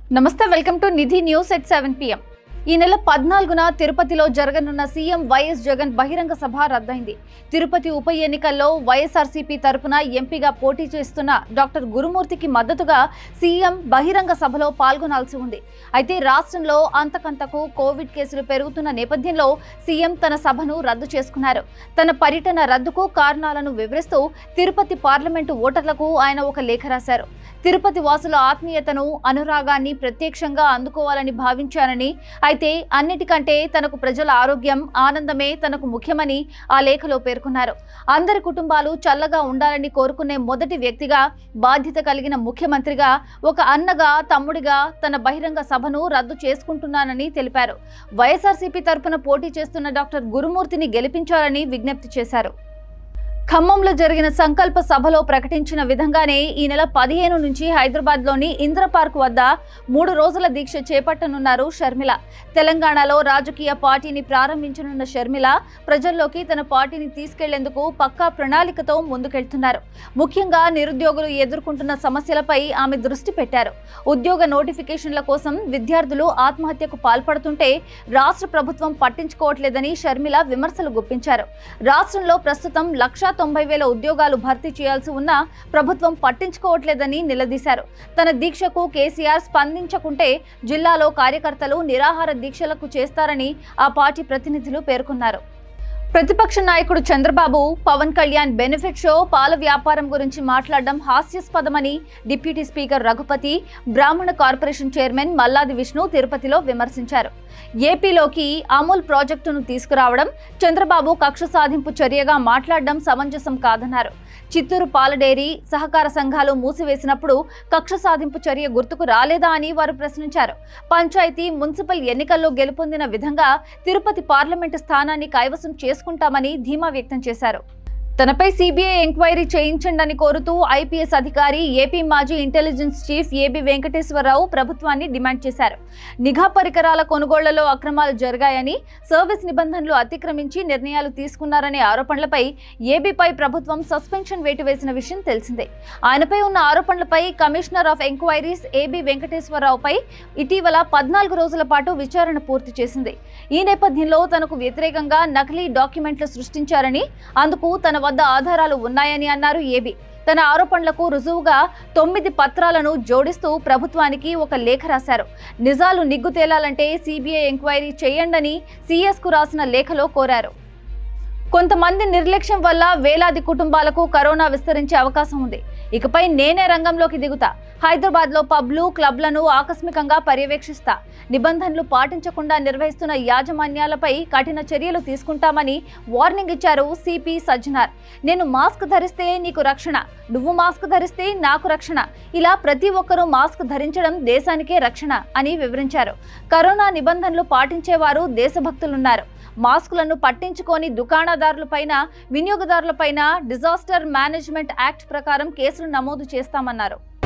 నమస్తే welcome to Nidhi news at seven PM ఈ నెల పద్నాలుగున తిరుపతిలో జరగనున్న సీఎం వైఎస్ జగన్ బహిరంగ సభ రద్దయింది తిరుపతి ఉప ఎన్నికల్లో వైఎస్ఆర్సీపీ తరపున ఎంపీగా పోటీ చేస్తున్న డాక్టర్ గురుమూర్తికి మద్దతుగా సీఎం బహిరంగ సభలో పాల్గొనాల్సి ఉంది అయితే రాష్ట్రంలో అంతకంతకు కోవిడ్ కేసులు పెరుగుతున్న నేపథ్యంలో సీఎం తన సభను రద్దు చేసుకున్నారు తన పర్యటన రద్దుకు కారణాలను వివరిస్తూ తిరుపతి పార్లమెంటు ఓటర్లకు ఆయన ఒక లేఖ రాశారు తిరుపతి వాసుల ఆత్మీయతను అనురాగాన్ని ప్రత్యక్షంగా అందుకోవాలని భావించానని అయితే అన్నిటికంటే తనకు ప్రజల ఆరోగ్యం ఆనందమే తనకు ముఖ్యమని ఆ లేఖలో పేర్కొన్నారు అందరి కుటుంబాలు చల్లగా ఉండాలని కోరుకునే మొదటి వ్యక్తిగా బాధ్యత కలిగిన ముఖ్యమంత్రిగా ఒక అన్నగా తమ్ముడిగా తన బహిరంగ సభను రద్దు చేసుకుంటున్నానని తెలిపారు వైఎస్ఆర్సీపీ తరపున పోటీ చేస్తున్న డాక్టర్ గురుమూర్తిని గెలిపించాలని విజ్ఞప్తి చేశారు ఖమ్మంలో జరిగిన సంకల్ప సభలో ప్రకటించిన విధంగానే ఈ నెల పదిహేను నుంచి హైదరాబాద్లోని ఇంద్ర పార్క్ వద్ద మూడు రోజుల దీక్ష చేపట్టనున్నారు షర్మిల తెలంగాణలో రాజకీయ పార్టీని ప్రారంభించనున్న షర్మిల ప్రజల్లోకి తన పార్టీని తీసుకెళ్లేందుకు పక్కా ప్రణాళికతో ముందుకెళ్తున్నారు ముఖ్యంగా నిరుద్యోగులు ఎదుర్కొంటున్న సమస్యలపై ఆమె దృష్టి పెట్టారు ఉద్యోగ నోటిఫికేషన్ల కోసం విద్యార్థులు ఆత్మహత్యకు పాల్పడుతుంటే రాష్ట్ర ప్రభుత్వం పట్టించుకోవట్లేదని షర్మిల విమర్శలు గుప్పించారు రాష్ట్రంలో ప్రస్తుతం లక్షా తొంభై వేల ఉద్యోగాలు భర్తీ చేయాల్సి ఉన్నా ప్రభుత్వం పట్టించుకోవట్లేదని నిలదీశారు తన దీక్షకు కేసీఆర్ స్పందించకుంటే జిల్లాలో కార్యకర్తలు నిరాహార దీక్షలకు చేస్తారని ఆ పార్టీ ప్రతినిధులు పేర్కొన్నారు ప్రతిపక్ష నాయకుడు చంద్రబాబు పవన్ కళ్యాణ్ బెనిఫిట్ షో పాల వ్యాపారం గురించి మాట్లాడడం హాస్యాస్పదమని డిప్యూటీ స్పీకర్ రఘుపతి బ్రాహ్మణ కార్పొరేషన్ చైర్మన్ మల్లాది విష్ణు తిరుపతిలో విమర్శించారు ఏపీలోకి అమూల్ ప్రాజెక్టును తీసుకురావడం చంద్రబాబు కక్ష సాధింపు చర్యగా మాట్లాడడం సమంజసం కాదన్నారు చిత్తూరు పాల డైరీ సహకార సంఘాలు మూసివేసినప్పుడు కక్ష సాధింపు చర్య గుర్తుకు రాలేదా అని వారు ప్రశ్నించారు పంచాయతీ మున్సిపల్ ఎన్నికల్లో గెలుపొందిన విధంగా తిరుపతి పార్లమెంటు స్థానాన్ని కైవసం చేసుకుంటామని ధీమా వ్యక్తం చేశారు తనపై సిబిఐ ఎంక్వైరీ చేయించండి కోరుతూ ఐపీఎస్ అధికారి ఏపీ మాజీ ఇంటెలిజెన్స్ చీఫ్ ఏబి వెంకటేశ్వరరావు ప్రభుత్వాన్ని డిమాండ్ చేశారు నిఘా పరికరాల కొనుగోళ్లలో అక్రమాలు జరిగాయని సర్వీస్ నిబంధనలు అతిక్రమించి నిర్ణయాలు తీసుకున్నారనే ఆరోపణలపై ఏబీపై ప్రభుత్వం సస్పెన్షన్ వేటు వేసిన విషయం తెలిసిందే ఆయనపై ఉన్న ఆరోపణలపై కమిషనర్ ఆఫ్ ఎంక్వైరీస్ ఏబి వెంకటేశ్వరరావుపై ఇటీవల పద్నాలుగు రోజుల పాటు విచారణ పూర్తి చేసింది ఈ నేపథ్యంలో తనకు వ్యతిరేకంగా నకిలీ డాక్యుమెంట్లు సృష్టించారని అందుకు తన వద్ద ఆధారాలు ఉన్నాయని అన్నారు ఏబి తన ఆరోపణలకు రుజువుగా తొమ్మిది పత్రాలను జోడిస్తూ ప్రభుత్వానికి ఒక లేఖ రాశారు నిజాలు నిగ్గు తేలాలంటే సిబిఐ ఎంక్వైరీ చేయండని సీఎస్కు రాసిన లేఖలో కోరారు కొంతమంది నిర్లక్ష్యం వల్ల వేలాది కుటుంబాలకు కరోనా విస్తరించే అవకాశం ఉంది ఇకపై నేనే రంగంలోకి దిగుతా హైదరాబాద్లో పబ్లు క్లబ్లను ఆకస్మికంగా పర్యవేక్షిస్తా నిబంధనలు పాటించకుండా నిర్వహిస్తున్న యాజమాన్యాలపై కఠిన చర్యలు తీసుకుంటామని వార్నింగ్ ఇచ్చారు సిపి సజ్జనార్ నేను మాస్క్ ధరిస్తే నీకు రక్షణ నువ్వు మాస్క్ ధరిస్తే నాకు రక్షణ ఇలా ప్రతి ఒక్కరూ మాస్క్ ధరించడం దేశానికే రక్షణ అని వివరించారు కరోనా నిబంధనలు పాటించేవారు దేశభక్తులున్నారు మాస్కులను పట్టించుకొని దుకాణదారులపైన వినియోగదారులపైన డిజాస్టర్ మేనేజ్మెంట్ యాక్ట్ ప్రకారం కేసులు నమోదు చేస్తామన్నారు